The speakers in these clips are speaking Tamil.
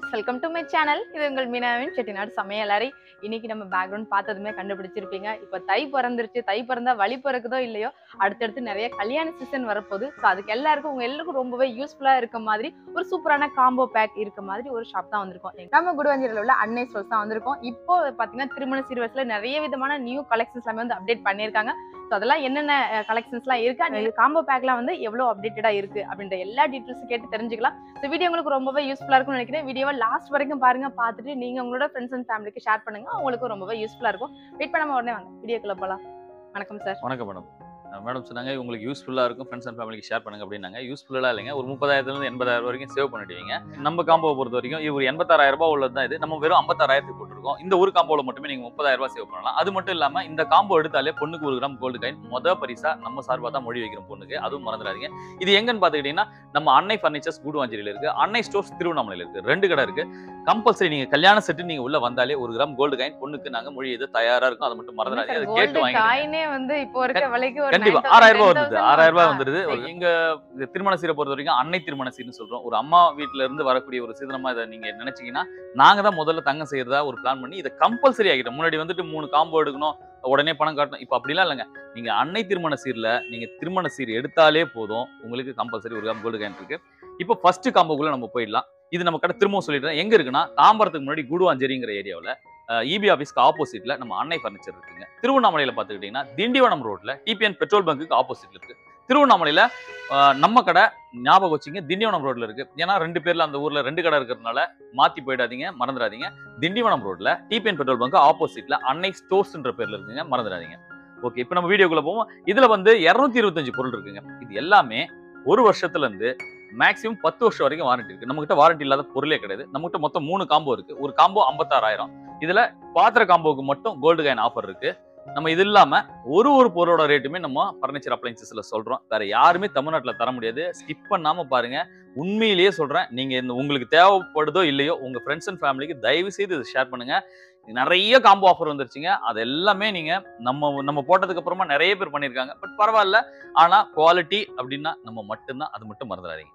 Friends welcome to my channel இது உங்கள் மீனாவின் செட்டிநாடு சமையலறை இன்னைக்கு நம்ம பேக்ரவுண்ட் பார்த்ததுமே கண்டுபிடிச்சிருப்பீங்க இப்போ தை பிறந்துருச்சு தை பிறந்தா வழி பிறக்குதோ இல்லையோ அடுத்தடுத்து நிறைய கல்யாண சீசன் வரப்போகுது ஸோ அதுக்கு எல்லாருக்கும் உங்க எல்லாருக்கும் ரொம்பவே யூஸ்ஃபுல்லாக இருக்க மாதிரி ஒரு சூப்பரான காம்போ பேக் இருக்க மாதிரி ஒரு ஷாப் தான் வந்திருக்கோம் நம்ம குடுவஞ்சிரில் உள்ள அன்னை ஸ்டோர்ஸ் தான் வந்திருக்கோம் இப்போ பார்த்தீங்கன்னா திருமண சீர்வரிசையில் நிறைய விதமான நியூ கலெக்ஷன்ஸ் எல்லாமே வந்து அப்டேட் பண்ணியிருக்காங்க ஸோ அதெல்லாம் என்னென்ன கலெக்ஷன்ஸ்லாம் இருக்கு அந்த காம்போ பேக்லாம் வந்து எவ்வளோ அப்டேட்டடாக இருக்கு அப்படின்ற எல்லா டீட்டெயில்ஸும் கேட்டு தெரிஞ்சுக்கலாம் இந்த வீடியோ உங்களுக்கு ரொம்பவே யூஸ்ஃபுல்லாக இருக்கும்னு நினைக்கிறேன் வீடியோவை லாஸ்ட் வரைக்கும் பாருங்க பார்த்துட்டு நீங்க உங்களோட ஃப்ரெண்ட்ஸ் அண்ட் ஃபேமிலிக்கு ஷேர் பண்ணுங்க அவங்களுக்கு ரொம்பவே யூஸ்ஃபுல்லாக இருக்கும் வெயிட் பண்ணாம உடனே வாங்க வீடியோக்குள்ள போகலாம் வணக்கம் சார் வணக்கம் மேடம் மேடம் சொன்னாங்க உங்களுக்கு யூஸ்ஃபுல்லாக இருக்கும் ஃப்ரெண்ட்ஸ் அண்ட் ஃபேமிலிக்கு ஷேர் பண்ணுங்க அப்படின்னாங்க யூஸ்ஃபுல்லாக இல்லைங்க ஒரு முப்பதாயிரத்துலேருந்து எண்பதாயிரம் வரைக்கும் சேவ் பண்ணிடுவீங்க நம்ம காம்போவை பொறுத்த வரைக்கும் இவர் எண்பத்தாறாயிரம் ரூபாய் உள்ளது தான் இது நம்ம வெறும் ஐம்பத்தாறாயிரத்துக்கு போட்டிருக்கோம் இந்த ஒரு காம்போவில் மட்டுமே நீங்கள் முப்பதாயிரம் ரூபாய் சேவ் பண்ணலாம் அது மட்டும் இல்லாமல் இந்த காம்போ எடுத்தாலே பொண்ணுக்கு ஒரு கிராம் கோல்டு காயின் மொத பரிசா நம்ம சார்பாக தான் மொழி வைக்கிறோம் பொண்ணுக்கு அதுவும் மறந்துடாதீங்க இது எங்கன்னு பார்த்துக்கிட்டிங்கன்னா நம்ம அன்னை ஃபர்னிச்சர்ஸ் கூடுவாஞ்சேரியில் இருக்கு அன்னை ஸ்டோர்ஸ் திருவண்ணாமலையில் இருக்கு ரெண்டு கடை இருக்கு கம்பல்சரி நீங்க கல்யாண செட்டு நீங்க உள்ள வந்தாலே ஒரு கிராம் கோல்டு காயின் பொண்ணுக்கு நாங்க மொழி இது தயாரா இருக்கும் அதை மட்டும் மறந்துடாதீங்க அதை கேட்டு கோல்டு வாங்கி காயினே வந்து இப்போ இருக்க விலைக்கு ஒரு கண்டிப்பா 9,000, ஆறாயிரம் ரூபாய் 10,000 வந்துருது ஆறாயிரம் ரூபாய் ஆ, வந்துருது சரி. எங்க இந்த திருமண சீரை பொறுத்த வரைக்கும் அன்னை திருமண சீர்னு சொல்றோம் ஒரு அம்மா வீட்ல இருந்து வரக்கூடிய ஒரு சீதனமா இதை நீங்க நினைச்சீங்கன்னா நாங்க தான் முதல்ல தங்கம் செய்யறதா ஒரு பிளான் பண்ணி இதை கம்பல்சரி ஆகிட்டோம் முன்னாடி வந்துட்டு மூணு காம்போ எடுக்கணும் உடனே பணம் காட்டணும் இப்போ அப்படிலாம் இல்லைங்க நீங்க அன்னை திருமண சீர்ல நீங்க திருமண சீர் எடுத்தாலே போதும் உங்களுக்கு கம்பல்சரி ஒரு கோல்டு காயின் இருக்கு இப்போ ஃபர்ஸ்ட் காம்போக்குள்ள நம்ம போயிடலாம் இது நம்ம கடை திரும்பவும் சொல்லிடுறேன் எங்க இருக்குன்னா தாம்பரத்துக்கு முன்னாடி கூடுவாஞ்சேரிங்கிற ஏரியாவில் இபி ஆஃபீஸ்க்கு ஆப்போசிட்ல நம்ம அன்னை ஃபர்னிச்சர் இருக்குங்க திருவண்ணாமலையில பார்த்துக்கிட்டிங்கன்னா திண்டிவனம் ரோட்ல டிபிஎன் பெட்ரோல் பங்குக்கு ஆப்போசிட்ல இருக்கு திருவண்ணாமலையில அஹ், நம்ம கடை ஞாபகம் வச்சுங்க திண்டிவனம் ரோட்ல இருக்கு ஏன்னா ரெண்டு பேர்ல அந்த ஊர்ல ரெண்டு கடை இருக்கிறதுனால மாத்தி போயிடாதீங்க மறந்துடாதீங்க திண்டிவனம் ரோட்ல டிபிஎன் பெட்ரோல் பங்க் ஆப்போசிட்ல அன்னை ஸ்டோர்ஸ்ன்ற பேர்ல இருக்குங்க மறந்துடாதீங்க ஓகே இப்போ நம்ம வீடியோக்குள்ள போவோம் இதுல வந்து இருநூத்தி இருபத்தஞ்சு பொருள் இருக்குங்க இது எல்லாமே ஒரு வருஷத்துல இருந்து மேக்ஸிமம் பத்து வருஷம் வரைக்கும் வாரண்டி இருக்கு நம்ம கிட்ட வாரண்டி இல்லாத பொருளே கிடையாது நம்ம கிட்ட மொத்தம் மூணு காம்போ இருக்கு ஒரு காம்போ ஐம்பத்தாறாயிரம் இதுல பாத்திர காம்போவுக்கு மட்டும் கோல்டு காயின் ஆஃபர் இருக்கு நம்ம இது இல்லாம ஒரு ஒரு பொருளோட ரேட்டுமே நம்ம ஃபர்னிச்சர் அப்ளைன்சஸ்ல சொல்றோம் வேற யாருமே தமிழ்நாட்டுல தர முடியாது ஸ்கிப் பண்ணாம பாருங்க உண்மையிலேயே சொல்றேன் நீங்க இந்த உங்களுக்கு தேவைப்படுதோ இல்லையோ உங்க ஃப்ரெண்ட்ஸ் அண்ட் ஃபேமிலிக்கு தயவு செய்து இதை ஷேர் பண்ணுங்க நிறைய காம்போ ஆஃபர் வந்துருச்சுங்க அது எல்லாமே நீங்க நம்ம நம்ம போட்டதுக்கு அப்புறமா நிறைய பேர் பண்ணியிருக்காங்க பட் பரவாயில்ல ஆனா குவாலிட்டி அப்படின்னா நம்ம மட்டும்தான் அது மட்டும் மறந்துடாதீங்க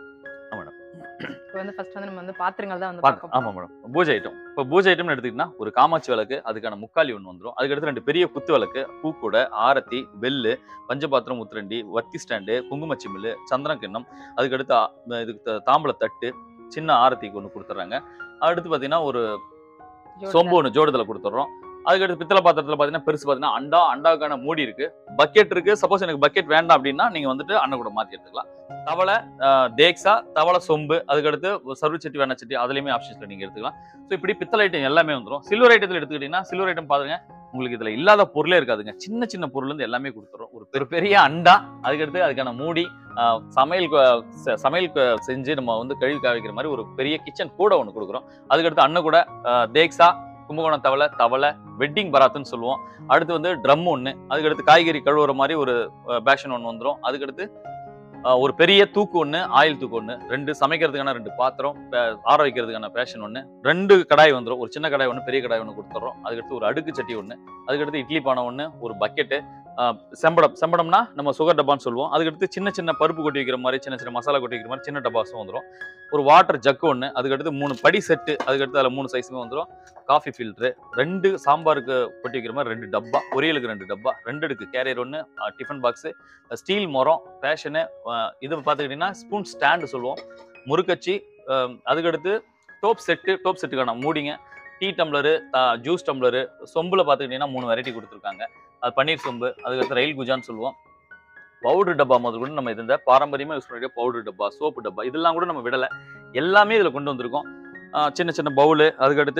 இப்போ வந்து ஃபர்ஸ்ட் வந்து நம்ம வந்து பாத்திரங்கள் தான் வந்து பாத்து- பார்க்க ஆமா மேடம் பூஜை ஐட்டம் இப்போ பூஜை ஐட்டம்னு எடுத்துக்கிட்டா ஒரு காமாட்சி விளக்கு அதுக்கான முக்காலி ஒன்று வந்துடும் அதுக்கடுத்து ரெண்டு பெரிய குத்து விளக்கு பூக்கூடை ஆரத்தி பெல்லு பஞ்சபாத்திரம் உத்திரண்டி வத்தி ஸ்டாண்டு குங்குமச்சிமில்லு சந்திரன் கிண்ணம் அதுக்கடுத்து ஆ- இதுக்கு த- தாம்பல தட்டு சின்ன ஆரத்திக்கு ஒன்று கொடுத்துட்றாங்க அடுத்து பார்த்தீங்கன்னா ஒரு ஜோடி சொம்பு ஒன்று ஜோடுதல கொடுத்துட்றோம் அதுக்கடுத்து பித்தளை பாத்திரத்தில் பார்த்தீங்கன்னா பெருசு பார்த்தீங்கன்னா அண்டா அண்டாவுக்கான மூடி இருக்கு பக்கெட் இருக்கு சப்போஸ் எனக்கு பக்கெட் வேண்டாம் அப்படின்னா நீங்க வந்துட்டு அண்ணன் கூட மாத்தி எடுத்துக்கலாம் தவளை ஆஹ், தேக்ஸா தவளை சொம்பு அதுக்கடுத்து சர்வ சட்டி வேணா சட்டி அதுலயுமே ஆப்ஷன்ஸ்ல நீங்க எடுத்துக்கலாம் ஸோ இப்படி பித்தளை ஐட்டம் எல்லாமே வந்துடும் சில்வர் ஐட்டத்தில் எடுத்துக்கிட்டீங்கன்னா சில்வர் ஐட்டம் பாருங்க உங்களுக்கு இதுல இல்லாத பொருளே இருக்காதுங்க சின்ன சின்ன பொருள் இருந்து எல்லாமே கொடுத்துரும் ஒரு பெரிய பெரிய அண்டா அதுக்கடுத்து அதுக்கான மூடி ஆஹ், சமையல் கு- ச- சமையல் கு- செஞ்சு நம்ம வந்து கழுவி காவிக்கிற மாதிரி ஒரு பெரிய கிச்சன் கூட ஒன்று கொடுக்குறோம் அதுக்கடுத்து அண்ணன் கூட ஆஹ், தேக்ஸா கும்பகோணம் தவளை தவளை வெட்டிங் பராத்துன்னு சொல்லுவோம் அடுத்து வந்து ட்ரம் ஒன்று அதுக்கடுத்து காய்கறி கழுவுற மாதிரி ஒரு பேஷன் ஒன்று வந்துடும் அதுக்கடுத்து அஹ், ஒரு பெரிய தூக்கு ஒன்று ஆயில் தூக்கு ஒன்று ரெண்டு சமைக்கிறதுக்கான ரெண்டு பாத்திரம் பே- ஆற வைக்கிறதுக்கான பேஷன் ஒன்று ரெண்டு கடாய் வந்துடும் ஒரு சின்ன கடாய் ஒன்று பெரிய கடாய் ஒன்று கொடுத்துட்றோம் அதுக்கடுத்து ஒரு அடுக்கு சட்டி ஒன்று அதுக்கடுத்து இட்லி பானை ஒன்று ஒரு பக்கெட்டு செம்படம் செம்படம்னா நம்ம சுகர் டப்பான்னு சொல்லுவோம் அதுக்கடுத்து சின்ன சின்ன பருப்பு கொட்டி வைக்கிற மாதிரி சின்ன சின்ன மசாலா கொட்டி வைக்கிற மாதிரி சின்ன டப்பாஸும் வந்துடும் ஒரு வாட்டர் ஜக்கு ஒன்று அதுக்கடுத்து மூணு படி செட்டு அதுக்கடுத்து அதில் மூணு சைஸுமே வந்துடும் காஃபி ஃபில்ட்ரு ரெண்டு சாம்பாருக்கு கொட்டி வைக்கிற மாதிரி ரெண்டு டப்பா பொரியலுக்கு ரெண்டு டப்பா ரெண்டு அடுக்கு கேரியர் ஒன்று டிஃபன் பாக்ஸு ஸ்டீல் மரம் ஃபேஷனு இது பார்த்துக்கிட்டிங்கன்னா ஸ்பூன் ஸ்டாண்டு சொல்லுவோம் முறுக்கச்சி அஹ், அதுக்கடுத்து டோப் செட்டு டோப் செட்டுக்கான மூடிங்க டீ டம்ளரு ஜூஸ் டம்ளரு சொம்பில் பார்த்துக்கிட்டிங்கன்னா மூணு வெரைட்டி கொடுத்துருக்காங்க அது பன்னீர் சொம்பு அதுக்கடுத்து ரயில் குஜான்னு சொல்லுவோம் பவுடர் டப்பா முதல் கூட நம்ம இது இந்த பாரம்பரியமாக யூஸ் பண்ணிக்க பவுடர் டப்பா சோப்பு டப்பா இதெல்லாம் கூட நம்ம விடலை எல்லாமே இதில் கொண்டு வந்திருக்கோம் அஹ், சின்ன சின்ன பவுலு அதுக்கடுத்து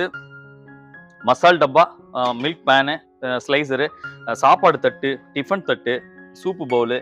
மசால் டப்பா மில்க் பேனு ஸ்லைசரு சாப்பாடு தட்டு டிஃபன் தட்டு சூப்பு பவுலு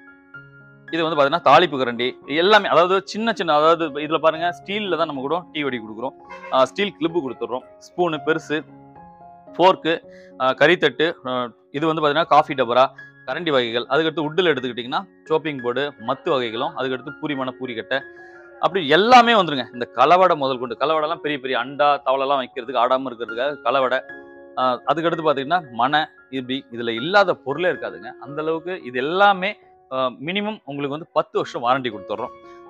இது வந்து பார்த்தீங்கன்னா தாளிப்பு கரண்டி எல்லாமே அதாவது சின்ன சின்ன அதாவது இதில் பாருங்க ஸ்டீலில் தான் நம்ம கூட டீ வடி கொடுக்குறோம் ஸ்டீல் கிளிப்பு கொடுத்துட்றோம் ஸ்பூனு பெருசு ஃபோர்க்கு கறித்தட்டு அஹ், இது வந்து பார்த்தீங்கன்னா காஃபி டபரா கரண்டி வகைகள் அதுக்கடுத்து உட்டில் எடுத்துக்கிட்டிங்கன்னா சோப்பிங் போர்டு மத்து வகைகளும் அதுக்கடுத்து பூரிமான பூரிக்கட்டை அப்படி எல்லாமே வந்துருங்க இந்த கலவடை முதல் கொண்டு கலவடைலாம் பெரிய பெரிய அண்டா தவளைலாம் வைக்கிறதுக்கு ஆடாமல் இருக்கிறதுக்காக கலவடை ஆஹ் அதுக்கடுத்து பார்த்தீங்கன்னா மனை இப்படி இதில் இல்லாத பொருளே இருக்காதுங்க அந்த அளவுக்கு இது எல்லாமே மினிமம் உங்களுக்கு வந்து பத்து வருஷம் வாரண்டி கொடுத்துட்றோம்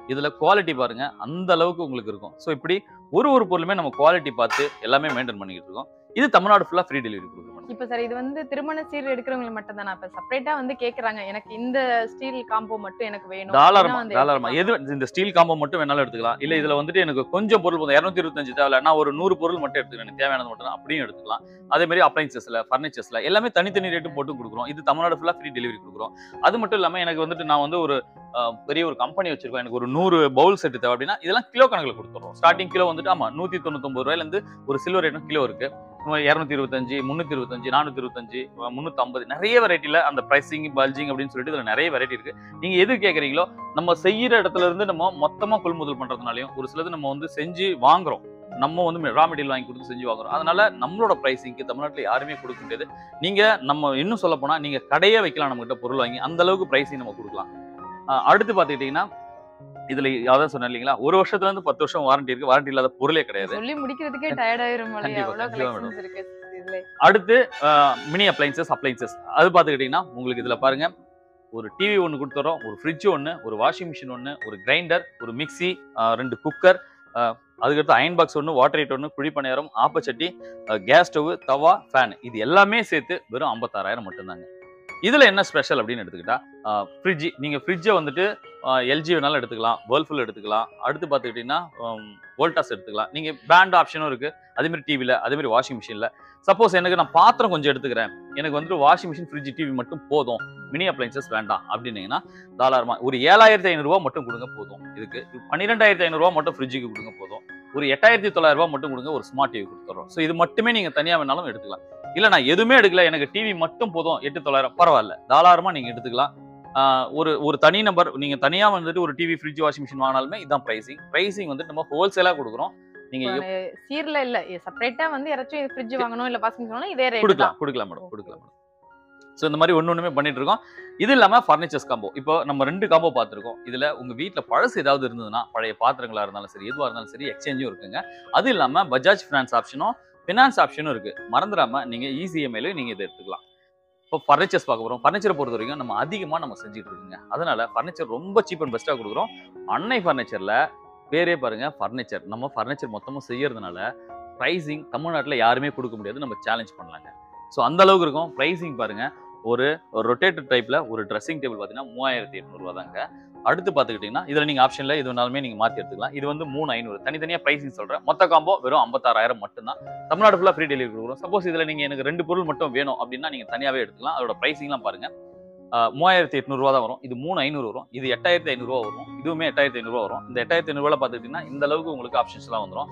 இதுல குவாலிட்டி பாருங்க அந்த அளவுக்கு உங்களுக்கு இருக்கும் ஸோ இப்படி ஒரு ஒரு பொருளுமே நம்ம குவாலிட்டி பார்த்து எல்லாமே மெயின்டைன் பண்ணிக்கிட்டு இருக்கோம் இது தமிழ்நாடு ஃபுல்லா ஃப்ரீ டெலிவரி கொடுக்குறோம் madam. இப்ப சார் இது வந்து திருமண சீர் எடுக்கிறவங்களுக்கு மட்டும் தான் இப்ப செப்பரேட்டா வந்து கேக்குறாங்க எனக்கு இந்த ஸ்டீல் காம்போ மட்டும் எனக்கு வேணும் தாராளமா அப்படின்னா வந்து தாராளமா எடுத்துக்கலாம். எது இந்த ஸ்டீல் காம்போ மட்டும் வேணாலும் எடுத்துக்கலாம் இல்ல இதுல வந்துட்டு எனக்கு கொஞ்சம் பொருள் போதும் இரநூத்தி இருபத்தஞ்சு தேவை நான் ஒரு நூறு பொருள் மட்டும் எடுத்துக்கிறேன் எனக்கு தேவையானது மட்டும் தான் அப்படியும் எடுத்துக்கலாம் அதே மாதிரி அப்ளைன்சஸ்ல ஃபர்னிச்சர்ஸ்ல எல்லாமே தனித்தனி ரேட்டு போட்டு கொடுக்குறோம் இது தமிழ்நாடு ஃபுல்லா ஃப்ரீ டெலிவரி கொடுக்குறோம் அது மட்டும் இல்லாம எனக்கு வந்துட்டு நான் வந்து ஒரு அஹ், பெரிய ஒரு கம்பெனி வச்சிருக்கேன் எனக்கு ஒரு நூறு பவுல் செட் தேவை அப்படின்னா இதெல்லாம் கிலோ கணக்கில் கொடுத்துறோம் ஸ்டார்டிங் கிலோ வந்துட்டு ஆமா நூத்தி தொண்ணூத்தொம்பது ரூபாயில இருந்து ஒரு சில்வர் ரேட்டும் கிலோ இருக்கு இரநூத்தி இருபத்தஞ்சு முந்நூத்தி இருபத்தஞ்சு நானூத்தி இருபத்தஞ்சு முந்நூத்தி ஐம்பது நிறைய வெரைட்டில அந்த பிரைசிங் பல்ஜிங் அப்படின்னு சொல்லிட்டு இதுல நிறைய வெரைட்டி இருக்கு நீங்க எது கேக்குறீங்களோ நம்ம செய்யற இடத்துல இருந்து நம்ம மொத்தமா கொள்முதல் பண்றதுனாலயும் ஒரு சிலது நம்ம வந்து செஞ்சு வாங்குறோம் நம்ம வந்து ரா மெட்டீரியல் வாங்கி கொடுத்து செஞ்சு வாங்குறோம் அதனால நம்மளோட பிரைசிங்க்கு தமிழ்நாட்டுல யாருமே கொடுக்க முடியாது நீங்க நம்ம இன்னும் சொல்ல போனா நீங்க கடையே வைக்கலாம் நம்ம கிட்ட பொருள் வாங்கி அந்த அளவுக்கு பிரைசிங் நம்ம கொடுக்கலாம் ஆஹ் அடுத்து பாத்துக்கிட்டீங்கன்னா இதுல அதான் சொன்னேன் இல்லைங்களா ஒரு வருஷத்துல இருந்து பத்து வருஷம் வாரண்டி இருக்கு வாரண்டி இல்லாத பொருளே கிடையாது சொல்லி முடிக்கிறதுக்கே டயர்ட் ஆயிரும் போலயே கண்டிப்பா, அவ்வளவு கண்டிப்பா கலெக்ஷன்ஸ் இருக்கு இதுல அடுத்து மினி அப்ளைன்சஸ் அப்ளைன்சஸ் அது பார்த்துக்கிட்டிங்கன்னா உங்களுக்கு இதில் பாருங்க ஒரு டிவி ஒன்று கொடுத்துறோம் ஒரு ஃப்ரிட்ஜ் ஒன்று ஒரு வாஷிங் மிஷின் ஒன்று ஒரு கிரைண்டர் ஒரு மிக்ஸி ரெண்டு குக்கர் அதுக்கடுத்து அயன் பாக்ஸ் ஒன்று வாட்டர் ஹீட் ஒன்று குழிப்பணியாரம் ஆப்பச்சட்டி கேஸ் ஸ்டவ் தவா ஃபேன் இது எல்லாமே சேர்த்து வெறும் ஐம்பத்தாறாயிரம் மட்டும்தாங்க இதில் என்ன ஸ்பெஷல் அப்படின்னு எடுத்துக்கிட்டா ஃப்ரிட்ஜ் நீங்கள் ஃப்ரிட்ஜை வந்துட்டு எல்ஜி வேணாலும் எடுத்துக்கலாம் வேர்ல்ஃபுல் எடுத்துக்கலாம் அடுத்து பார்த்துக்கிட்டிங்கன்னா வோல்டாஸ் எடுத்துக்கலாம் நீங்கள் பேண்ட் ஆப்ஷனும் இருக்குது அதேமாதிரி டிவியில் அதேமாதிரி வாஷிங் மிஷினில் சப்போஸ் எனக்கு நான் பாத்திரம் கொஞ்சம் எடுத்துக்கிறேன் எனக்கு வந்துட்டு வாஷிங் மிஷின் ஃப்ரிட்ஜ் டிவி மட்டும் போதும் மினி அப்ளைன்சஸ் வேண்டாம் அப்படின்னீங்கன்னா தாராளமா ஒரு ஏழாயிரத்தி ஐநூறுரூவா மட்டும் கொடுங்க போதும் இதுக்கு பன்னிரெண்டாயிரத்தி ஐநூறுரூவா மட்டும் ஃப்ரிட்ஜுக்கு கொடுங்க போதும் ஒரு எட்டாயிரத்தி தொள்ளாயிரம் ரூபாய் மட்டும் கொடுங்க ஒரு ஸ்மார்ட் டிவி கொடுத்துறோம் ஸோ இது மட்டுமே நீங்க தனியா வேணாலும் எடுத்துக்கலாம் இல்ல நான் எதுவுமே எடுக்கல எனக்கு டிவி மட்டும் போதும் எட்டு தொள்ளாயிரம் பரவாயில்ல தாராளமா நீங்க எடுத்துக்கலாம் ஆஹ் ஒரு ஒரு தனி நம்பர் நீங்க தனியா வந்துட்டு ஒரு டிவி ஃப்ரிட்ஜ் வாஷிங் மிஷின் வாங்கினாலுமே இதான் பிரைசிங் பிரைசிங் வந்துட்டு நம்ம ஹோல்சேலா கொடுக்குறோம் நீங்க இப்போ சீர்ல இல்ல செப்பரேட்டா வந்து யாராச்சும் ஃப்ரிட்ஜ் வாங்கணும் இல்ல வாஷிங் மிஷின் வாங்கணும் இதே ரேட் கொடுக்கலாம் தான் கொடுக்கலாம் மேடம் கொடுக்கலாம் மேடம் ஸோ இந்த மாதிரி ஒன்று ஒன்றுமே பண்ணிட்டு இருக்கோம் இது இல்லாமல் ஃபர்னிச்சர்ஸ் காம்போ இப்போ நம்ம ரெண்டு காம்போ பார்த்துருக்கோம் இதில் உங்கள் வீட்டில் பழசு ஏதாவது இருந்ததுன்னா பழைய பாத்திரங்களா இருந்தாலும் சரி எதுவாக இருந்தாலும் சரி எக்ஸ்சேஞ்சும் இருக்குங்க அது இல்லாமல் பஜாஜ் ஃபினான்ஸ் ஆப்ஷனும் ஃபினான்ஸ் ஆப்ஷனும் இருக்கு மறந்துடாம நீங்கள் இசிஎம்ஐல நீங்கள் இதை எடுத்துக்கலாம் இப்போ ஃபர்னிச்சர்ஸ் பார்க்க போகிறோம் ஃபர்னிச்சரை பொறுத்த வரைக்கும் நம்ம அதிகமாக நம்ம செஞ்சுட்டு இருக்குங்க அதனால ஃபர்னிச்சர் ரொம்ப சீப் அண்ட் பெஸ்ட்டாக கொடுக்குறோம் அன்னை ஃபர்னிச்சரில் பேரே பாருங்க ஃபர்னிச்சர் நம்ம ஃபர்னிச்சர் மொத்தமும் செய்யறதுனால ப்ரைஸிங் தமிழ்நாட்டில் யாருமே கொடுக்க முடியாது நம்ம சேலஞ்ச் பண்ணலாங்க ஸோ அந்த அளவுக்கு இருக்கும் ப்ரைஸிங் பாருங்க ஒரு ரொட்டேட்டட் டைப்ல ஒரு ட்ரெஸ்ஸிங் டேபிள் பார்த்தீங்கன்னா மூவாயிரத்தி எட்நூறுவா தாங்க அடுத்து பார்த்துக்கிட்டிங்கன்னா இதில் நீங்கள் ஆப்ஷனில் இது வேணாலுமே நீங்கள் மாற்றி எடுத்துக்கலாம் இது வந்து மூணு ஐநூறு தனித்தனியாக ப்ரைஸிங் சொல்கிறேன் மொத்த காம்போ வெறும் ஐம்பத்தாறாயிரம் மட்டும்தான் தமிழ்நாடு ஃபுல்லாக ஃப்ரீ டெலிவரி கொடுக்குறோம் சப்போஸ் இதில் நீங்கள் எனக்கு ரெண்டு பொருள் மட்டும் வேணும் அப்படின்னா நீங்கள் தனியாகவே எடுத்துக்கலாம் அதோட ப்ரைஸிங்லாம் பாருங்க ஆஹ் மூவாயிரத்தி எட்நூறுவா தான் வரும் இது மூணு ஐநூறு வரும் இது எட்டாயிரத்தி ஐநூறுவா வரும் இதுவுமே எட்டாயிரத்தி ஐநூறுவா வரும் இந்த எட்டாயிரத்தி ஐநூறுவா பார்த்துக்கிட்டிங்கன்னா இந்த அளவுக்கு உங்களுக்கு ஆப்ஷன்ஸ்லாம் வந்துடும்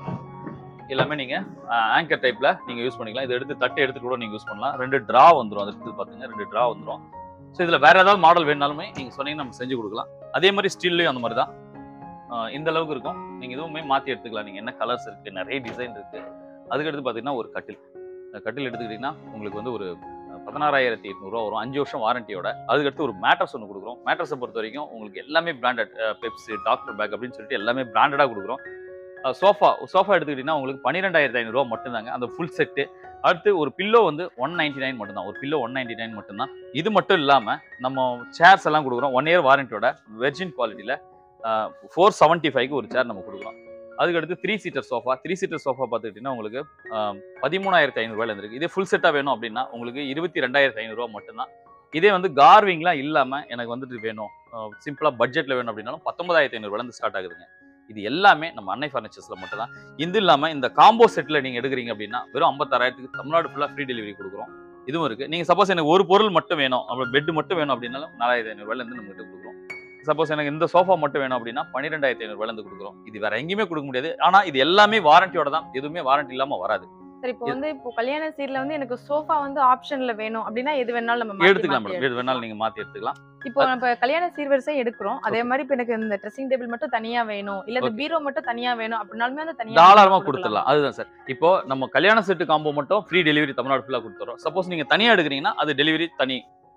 எல்லாமே நீங்க ஆங்கர் டைப்ல நீங்க யூஸ் பண்ணிக்கலாம் இதை எடுத்து தட்டு எடுத்து கூட நீங்க யூஸ் பண்ணலாம் ரெண்டு டிரா வந்துரும் அது எடுத்து பாத்துங்க ரெண்டு டிரா வந்துரும் ஸோ இதுல வேற ஏதாவது மாடல் வேணாலுமே நீங்க சொன்னீங்கன்னா நம்ம செஞ்சு கொடுக்கலாம் அதே மாதிரி ஸ்டீல்லையும் அந்த மாதிரி தான் ஆஹ் இந்த அளவுக்கு இருக்கும் நீங்க இதுவுமே மாத்தி எடுத்துக்கலாம் நீங்க என்ன கலர்ஸ் இருக்கு நிறைய டிசைன் இருக்கு அதுக்கடுத்து பாத்தீங்கன்னா ஒரு கட்டில் இந்த கட்டில் எடுத்துக்கிட்டீங்கன்னா உங்களுக்கு வந்து ஒரு பதினாறாயிரத்தி எட்நூறுவா வரும் அஞ்சு வருஷம் வாரண்டியோட அதுக்கடுத்து ஒரு மேட்ரஸ் ஒன்று கொடுக்குறோம் மேட்ரஸை பொறுத்த வரைக்கும் உங்களுக்கு எல்லாமே பிராண்டட் பெப்சி டாக்டர் பேக் அப்படின்னு சொல்லிட்டு எல்லாமே பிராண்டடாக கொடுக்குறோம் சோஃபா சோஃபா எடுத்துக்கிட்டிங்கன்னா உங்களுக்கு பன்னிரெண்டாயிரத்தி ஐநூறுரூவா மட்டும்தாங்க அந்த ஃபுல் செட்டு அடுத்து ஒரு பில்லோ வந்து ஒன் நைன்டி நைன் மட்டும்தான் ஒரு பில்லோ ஒன் நைன்டி நைன் மட்டும்தான் இது மட்டும் இல்லாமல் நம்ம சேர்ஸ் எல்லாம் கொடுக்குறோம் ஒன் இயர் வாரண்டியோட வெர்ஜின் குவாலிட்டியில் ஃபோர் செவன்ட்டி ஃபைவ்க்கு ஒரு சேர் நம்ம கொடுக்குறோம் அதுக்கடுத்து three seater sofa three seater sofa பார்த்துக்கிட்டிங்கன்னா உங்களுக்கு பதிமூணாயிரத்தி ஐநூறுரூவாயில் இருந்திருக்கு இதே ஃபுல் செட்டாக வேணும் அப்படின்னா உங்களுக்கு இருபத்தி ரெண்டாயிரத்தி ஐநூறுரூவா மட்டும்தான் இதே வந்து கார்விங்லாம் இல்லாமல் எனக்கு வந்துட்டு வேணும் சிம்பிளாக பட்ஜெட்டில் வேணும் அப்படின்னாலும் பத்தொன்பதாயிரத்தி ஐநூறுரூவாலேருந்து ஸ்டார்ட் ஆகுதுங்க இது எல்லாமே நம்ம அன்னை ஃபர்னிச்சர்ஸ்ல மட்டும் தான் இது இல்லாம இந்த காம்போ செட்ல நீங்க எடுக்கிறீங்க அப்படின்னா வெறும் ஐம்பத்தாறாயிரத்துக்கு தமிழ்நாடு ஃபுல்லா ஃப்ரீ டெலிவரி கொடுக்குறோம் இதுவும் இருக்கு நீங்க சப்போஸ் எனக்கு ஒரு பொருள் மட்டும் வேணும் அப்புறம் பெட் மட்டும் வேணும் அப்படின்னாலும் நாலாயிரத்தி ஐநூறுவாயில இருந்து நம்ம கிட்ட கொடுக்குறோம் சப்போஸ் எனக்கு இந்த சோஃபா மட்டும் வேணும் அப்படின்னா பன்னிரெண்டாயிரத்தி ஐநூறுவாயில இருந்து கொடுக்குறோம் இது வேற எங்கேயுமே கொடுக்க முடியாது ஆனா இது எல்லாமே வாரண்டியோட தான் எதுவுமே வாரண்டி இல்லாம வராது சரி இப்போ வந்து இப்போ கல்யாண சீர்ல வந்து எனக்கு சோஃபா வந்து ஆப்ஷன்ல வேணும் அப்படின்னா எது வேணாலும் நம்ம மாத்தி எடுத்துக்கலாம் மாத்தி மேடம் எது வேணாலும் நீங்க மாத்தி எடுத்துக்கலாம் இப்போ நம்ம கல்யாண சீர்வரிசை எடுக்கிறோம் அதே மாதிரி இப்போ எனக்கு இந்த ட்ரெஸ்ஸிங் டேபிள் மட்டும் தனியா வேணும் இல்ல இந்த Okay. பீரோ மட்டும் தனியா வேணும் அப்படின்னாலுமே அந்த தனியா தாராளமா கொடுக்கலாம். கொடுத்துடலாம் அதுதான் சார் இப்போ நம்ம கல்யாண செட்டு காம்போ மட்டும் ஃப்ரீ டெலிவரி தமிழ்நாடு ஃபுல்லா கொடுத்துறோம் சப்போஸ் நீங்க தனியா எடுக்கிறீங்கன்னா அது டெலிவரி தனி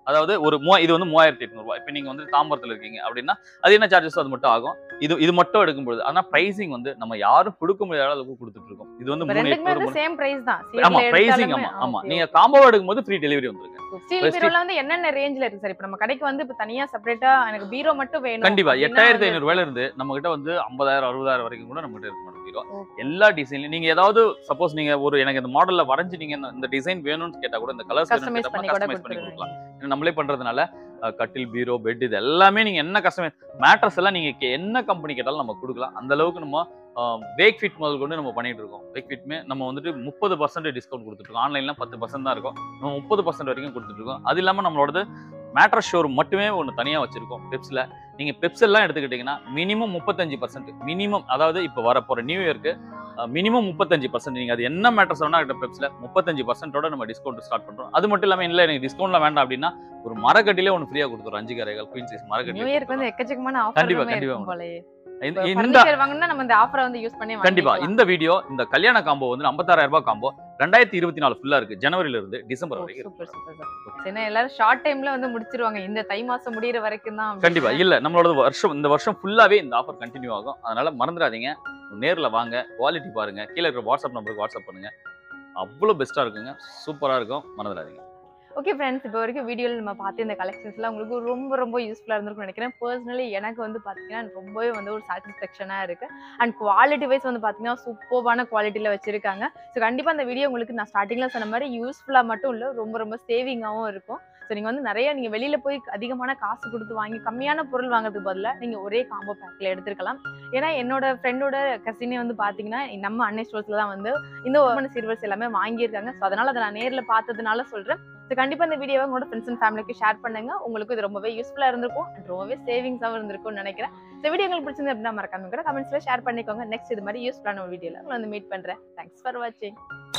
அதாவது ஒரு மூவா இது வந்து மூவாயிரத்தி எட்நூறுபா இப்போ நீங்க வந்து தாம்பரத்தில் இருக்கீங்க அப்படின்னா அது என்ன சார்ஜஸ் அது மட்டும் ஆகும் இது இது மட்டும் எடுக்கும்போது ஆனா பிரைசிங் வந்து நம்ம யாரும் கொடுக்க முடியாத அளவுக்கு கொடுத்துட்டு இருக்கோம் இது வந்து இப்ப மூணு ரெண்டுக்குமே எட்நூறு வந்து சேம் பிரைஸ் தான் ஆமா பிரைசிங் ஆமா ஆமா நீங்க காம்போ எடுக்கும்போது ஃப்ரீ டெலிவரி வந்துருங்க ஸ்டீல் Prestige- பீரோல வந்து என்னென்ன ரேஞ்ச்ல இருக்கு சார் இப்ப நம்ம கடைக்கு வந்து இப்ப தனியா செப்பரேட்டா எனக்கு பீரோ மட்டும் வேணும் கண்டிப்பா அப்படின்னா எட்டாயிரத்தி வந்து- ஐநூறு ரூபாயில இருந்து நம்ம கிட்ட வந்து ஐம்பதாயிரம் அறுபதாயிரம் வரைக்கும் கூட நம்ம கிட்ட இருக்கு மேடம் பீரோ Okay. எல்லா டிசைன்லயும் நீங்க ஏதாவது சப்போஸ் நீங்க ஒரு எனக்கு இந்த மாடல்ல வரைஞ்சு நீங்க இந்த- இந்த டிசைன் வேணும்னு கேட்டா கூட இந்த கலர்ஸ் கஸ்டமைஸ் பண்ணி கூட கஸ்டமைஸ் பண்ணி கொடுத்துருவீங்க கொடுக்கலாம் ஏன்னா நம்மளே பண்றதுனால அஹ், கட்டில் பீரோ பெட் இது எல்லாமே நீங்க என்ன கஸ்டமைஸ் மேட்ரஸ் எல்லாம் நீங்க கே- என்ன கம்பெனி கேட்டாலும் நம்ம கொடுக்கலாம் அந்த அளவுக்கு நம்ம வேக் ஃபிட் முதல் கொண்டு நம்ம பண்ணிட்டு இருக்கோம் வேக் ஃபிட்மே நம்ம வந்துட்டு முப்பது பர்சன்ட் டிஸ்கவுண்ட் கொடுத்துருக்கோம் ஆன்லைன்ல பத்து பர்சன்ட் தான் இருக்கும் நம்ம முப்பது பர்சன்ட் வரைக்கும் கொடுத்துட்டு இருக்கோம் அது இல்லாம நம்மளோடது மேட்ரஸ் ஷோரூம் மட்டுமே ஒன்று தனியா வச்சிருக்கோம் பெப்ஸ்ல நீங்க பெப்ஸ் எல்லாம் எடுத்துக்கிட்டீங்கன்னா மினிமம் முப்பத்தஞ்சு பர்சன்ட் மினிமம் அதாவது இப்போ வர போற நியூ இயர்க்கு மினிமம் முப்பத்தஞ்சு பர்சன்ட் நீங்க அது என்ன மேட்டர்ஸ் வேணா கிட்ட பெப்ஸ்ல முப்பத்தஞ்சு பர்சன்டோட நம்ம டிஸ்கவுண்ட் ஸ்டார்ட் பண்றோம் அது மட்டும் இல்லாம இல்ல எனக்கு டிஸ்கவுண்ட்ல வேண்டாம் அப்படின்னா ஒரு மரக்கட்டிலே ஒன்று ஃப்ரீயா கொடுத்துரும் அஞ்சு கரைகள் குயின் சைஸ் நியூ மரக்கட்டி இயர்க்கு வந்து எக்கச்சக்கமான கண்டிப்பா, ஆஃபர் கண்டிப்பா. இருக்கும் போலயே இந்த- இந்த ஃபர்னிச்சர் வாங்கணும்னா நம்ம இந்த ஆஃபரை வந்து யூஸ் பண்ணி கண்டிப்பா வாங்கிக்கலாம். இந்த வீடியோ இந்த கல்யாண காம்போ வந்து 56000 ரூபாய் காம்போ ரெண்டாயிரத்தி இருபத்தி நாலு ஃபுல்லா இருக்கு ஜனவரில இருந்து டிசம்பர் ஓ, வரைக்கும் இருக்கு. சூப்பர் சூப்பர் சார் ஏன்னா எல்லாரும் ஷார்ட் டைம்ல வந்து முடிச்சிருவாங்க இந்த தை மாசம் முடியிற வரைக்கும் தான் அப்படின்னு. கண்டிப்பா இல்ல நம்மளோட வருஷம் இந்த வருஷம் ஃபுல்லாவே இந்த ஆஃபர் கண்டினியூ ஆகும் அதனால மறந்துடாதீங்க நேர்ல வாங்க குவாலிட்டி பாருங்க கீழே இருக்கிற வாட்ஸ்அப் நம்பருக்கு வாட்ஸ்அப் பண்ணுங்க அவ்வளவு பெஸ்டா இருக்குங்க சூப்பரா இருக்கும் மறந்துடாதீங்க ஓகே ஃப்ரெண்ட்ஸ் இப்போ வரைக்கும் வீடியோவில் நம்ம பார்த்து இந்த கலெக்ஷன்ஸ்லாம் உங்களுக்கு ரொம்ப ரொம்ப யூஸ்ஃபுல்லாக இருந்திருக்கும்னு நினைக்கிறேன் பர்சனலி எனக்கு வந்து பார்த்தீங்கன்னா ரொம்பவே வந்து ஒரு சாட்டிஸ்ஃபேக்ஷனாக இருக்கு அண்ட் குவாலிட்டி வைஸ் வந்து பார்த்தீங்கன்னா சூப்பர்பான குவாலிட்டியில் வச்சிருக்காங்க ஸோ கண்டிப்பாக அந்த வீடியோ உங்களுக்கு நான் ஸ்டார்டிங்கில் சொன்ன மாதிரி யூஸ்ஃபுல்லாக மட்டும் இல்லை ரொம்ப ரொம்ப சேவிங்காகவும் இருக்கும் ஸோ நீங்கள் வந்து நிறைய நீங்கள் வெளியில் போய் அதிகமான காசு கொடுத்து வாங்கி கம்மியான பொருள் வாங்குறதுக்கு பதிலாக நீங்கள் ஒரே காம்போ பேக்கில் எடுத்துருக்கலாம் ஏன்னா என்னோட ஃப்ரெண்டோட கசினே வந்து பார்த்தீங்கன்னா நம்ம அன்னை ஸ்டோர்ஸில் தான் வந்து இந்த ஓமன் சீர்வர்ஸ் எல்லாமே வாங்கியிருக்காங்க ஸோ அதனால அதை நான் நேரில் பார்த்ததுனால சொல்கிறேன் ஸோ கண்டிப்பாக இந்த வீடியோவை உங்களோட ஃப்ரெண்ட்ஸ் அண்ட் ஃபேமிலிக்கு ஷேர் பண்ணுங்க உங்களுக்கு இது ரொம்பவே யூஸ்ஃபுல்லாக இருந்திருக்கும் and ரொம்பவே சேவிங்ஸாகவும் இருந்திருக்கும்னு நினைக்கிறேன் இந்த வீடியோ உங்களுக்கு பிடிச்சிருந்து அப்படின்னா மறக்காம கூட கமெண்ட்ஸ்ல ஷேர் பண்ணிக்கோங்க நெக்ஸ்ட் இது மாதிரி யூஸ்ஃபுல்லான ஒரு வீடியோவில் உங்களை வந்து மீட் பண்ணுறேன் தேங்க்ஸ் ஃபார் வாட்சிங்